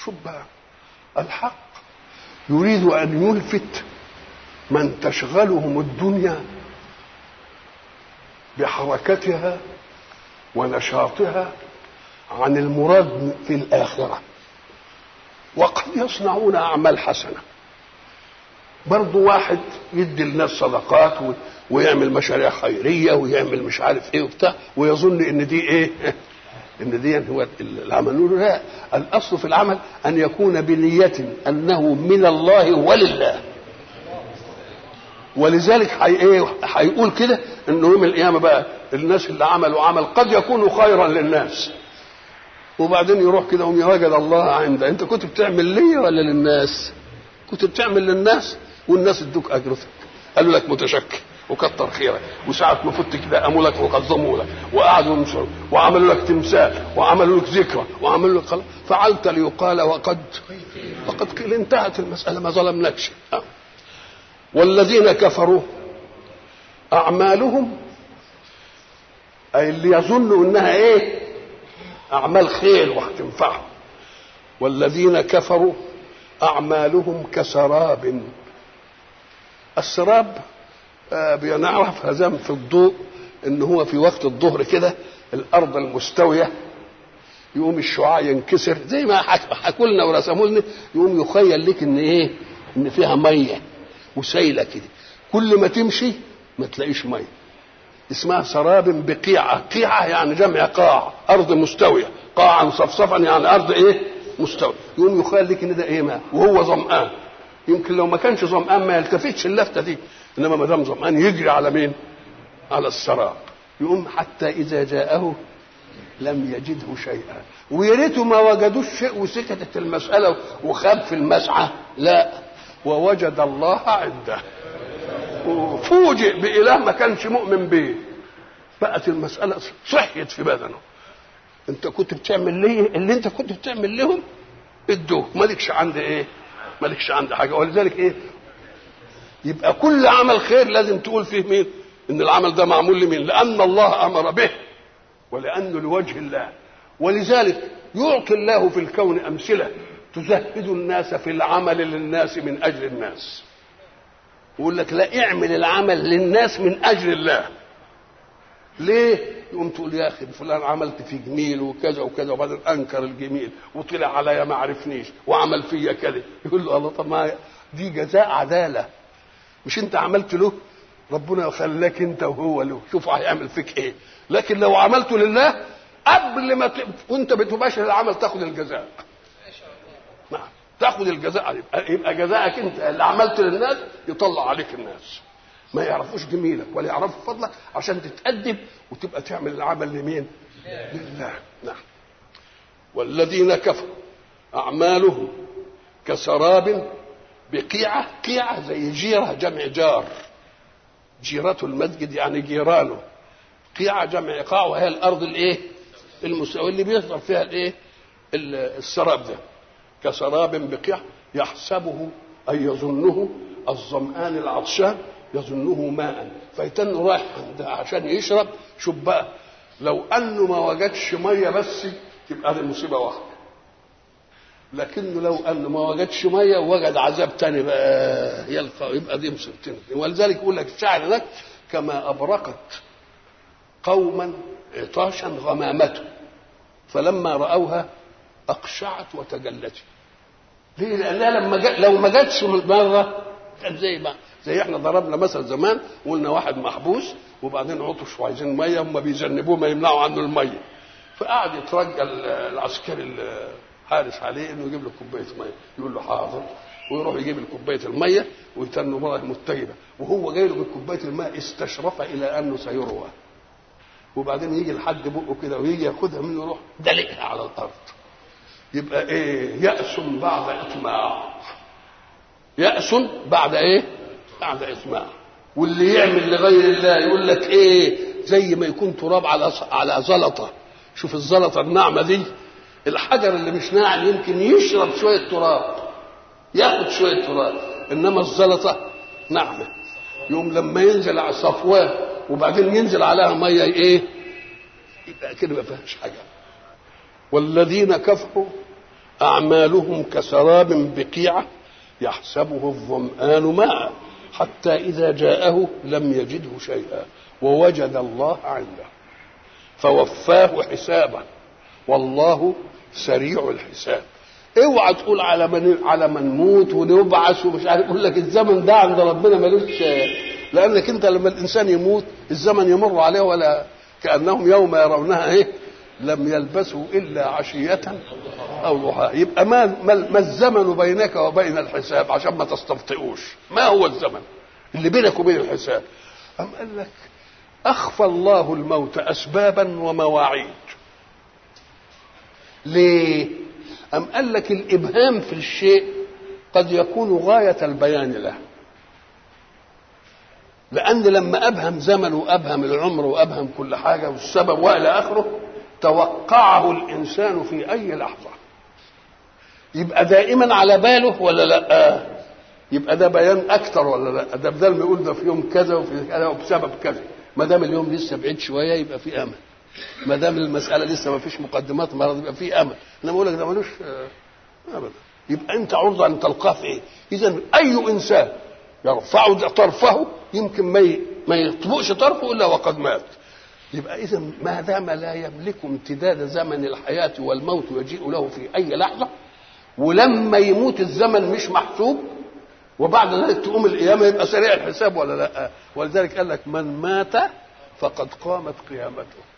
شوف بقى الحق يريد ان يلفت من تشغلهم الدنيا بحركتها ونشاطها عن المراد في الاخره وقد يصنعون اعمال حسنه برضه واحد يدي الناس صدقات و... ويعمل مشاريع خيريه ويعمل مش عارف ايه وبتاع ويظن ان دي ايه ان دي هو العمل نقول لا الاصل في العمل ان يكون بنيه انه من الله ولله ولذلك حي ايه هيقول كده انه يوم القيامه بقى الناس اللي عملوا عمل قد يكون خيرا للناس وبعدين يروح كده ويوم يوجد الله عنده انت كنت بتعمل لي ولا للناس كنت بتعمل للناس والناس ادوك اجرتك قالوا لك متشكر وكتر خيرك وساعة ما فت كده قاموا لك وقدموا لك وقعدوا ينصروا وعملوا لك تمثال وعملوا لك ذكرى وعملوا لك خلاص فعلت ليقال وقد وقد قيل انتهت المسألة ما ظلمناكش أه. والذين كفروا أعمالهم أي اللي يظنوا إنها إيه أعمال خير وهتنفعهم والذين كفروا أعمالهم كسراب السراب آه بنعرف هزام في الضوء ان هو في وقت الظهر كده الارض المستويه يقوم الشعاع ينكسر زي ما حكوا لنا ورسموا لنا يقوم يخيل لك ان ايه ان فيها ميه وسايله كده كل ما تمشي ما تلاقيش ميه اسمها سراب بقيعه قيعه يعني جمع قاع ارض مستويه قاعا صفصفا يعني ارض ايه مستوي يقوم يخيل لك ان ده ايه ماء وهو ظمآن يمكن لو ما كانش ظمآن ما يلتفتش اللفته دي انما ما دام ظمآن يجري على مين؟ على السراب يقوم حتى اذا جاءه لم يجده شيئا ويا ريته ما وجدوش شيء وسكتت المساله وخاب في المسعى لا ووجد الله عنده وفوجئ بإله ما كانش مؤمن به بقت المسألة صحيت في بدنه انت كنت بتعمل ليه اللي انت كنت بتعمل لهم ادوك مالكش عند ايه مالكش عند حاجة ولذلك ايه يبقى كل عمل خير لازم تقول فيه مين ان العمل ده معمول لمين لان الله امر به ولانه لوجه الله ولذلك يعطي الله في الكون امثله تزهد الناس في العمل للناس من اجل الناس يقول لك لا اعمل العمل للناس من اجل الله ليه يقوم تقول يا اخي فلان عملت فيه جميل وكذا وكذا وبعدين انكر الجميل وطلع عليا ما عرفنيش وعمل فيا كذا يقول له الله طب ما دي جزاء عداله مش انت عملت له ربنا خلاك انت وهو له شوف هيعمل فيك ايه لكن لو عملته لله قبل ما ت... وانت بتباشر العمل تاخد الجزاء نعم تاخد الجزاء يبقى, يبقى جزاءك انت اللي عملت للناس يطلع عليك الناس ما يعرفوش جميلك ولا يعرفوا فضلك عشان تتأدب وتبقى تعمل العمل لمين؟ لله نعم والذين كفروا أعمالهم كسراب بقيعة قيعة زي جيرة جمع جار جيرة المسجد يعني جيرانه قيعة جمع قاع وهي الأرض الإيه؟ المستوى اللي بيظهر فيها الإيه؟ السراب ده كسراب بقيع يحسبه أي يظنه الظمآن العطشان يظنه ماء فيتن رايح عشان يشرب شوف بقى لو انه ما وجدش ميه بس تبقى دي مصيبه واحده لكنه لو انه ما وجدش ميه ووجد عذاب تاني بقى يلقى يبقى دي مصيبتين ولذلك يقول لك الشاعر ده كما ابرقت قوما عطاشا غمامته فلما راوها اقشعت وتجلت ليه لانها لما جا لو ما جاتش مره كان زي ما زي احنا ضربنا مثل زمان وقلنا واحد محبوس وبعدين عطش وعايزين ميه هم بيذنبوه ما يمنعوا عنه الميه فقعد يترجى العسكري الحارس عليه انه يجيب له كوبايه ميه يقول له حاضر ويروح يجيب له كوبايه الميه ويتنوا مره متجبه وهو جاي له بكوبايه الماء استشرف الى انه سيروى وبعدين يجي لحد بقه كده ويجي ياخدها منه يروح دلقها على الارض يبقى ايه يأس بعد اطماع يأس بعد ايه بعد اطماع واللي يعمل لغير الله يقول لك ايه زي ما يكون تراب على على زلطه شوف الزلطه الناعمه دي الحجر اللي مش ناعم يمكن يشرب شويه تراب ياخد شويه تراب انما الزلطه ناعمه يوم لما ينزل على صفواه وبعدين ينزل عليها ميه ايه يبقى كده ما فيهاش حاجه والذين كفروا أعمالهم كسراب بقيعة يحسبه الظمآن ماء حتى إذا جاءه لم يجده شيئا ووجد الله عنده فوفاه حسابه والله سريع الحساب اوعى تقول على من على من نموت ونبعث ومش عارف يقول لك الزمن ده عند ربنا ملوش لانك انت لما الانسان يموت الزمن يمر عليه ولا كانهم يوم يرونها ايه لم يلبثوا الا عشيه او ضحاها يبقى ما ما الزمن بينك وبين الحساب عشان ما تستبطئوش ما هو الزمن اللي بينك وبين الحساب أم قال لك أخفى الله الموت أسبابا ومواعيد ليه أم قال لك الإبهام في الشيء قد يكون غاية البيان له لأن لما أبهم زمن وأبهم العمر وأبهم كل حاجة والسبب وإلى آخره توقعه الإنسان في أي لحظة يبقى دائما على باله ولا لا يبقى ده بيان أكتر ولا لا ده بدل ما يقول ده في يوم كذا وفي كذا وبسبب كذا ما دام اليوم لسه بعيد شوية يبقى في أمل ما دام المسألة لسه ما فيش مقدمات مرض يبقى في أمل أنا بقول لك ده ملوش أبدا يبقى أنت عرضة أن تلقاه في إيه؟ إذا أي إنسان يرفع طرفه يمكن ما ما يطبقش طرفه الا وقد مات يبقى اذا ما دام لا يملك امتداد زمن الحياه والموت يجيء له في اي لحظه ولما يموت الزمن مش محسوب وبعد ذلك تقوم القيامه يبقى سريع الحساب ولا لا ولذلك قال لك من مات فقد قامت قيامته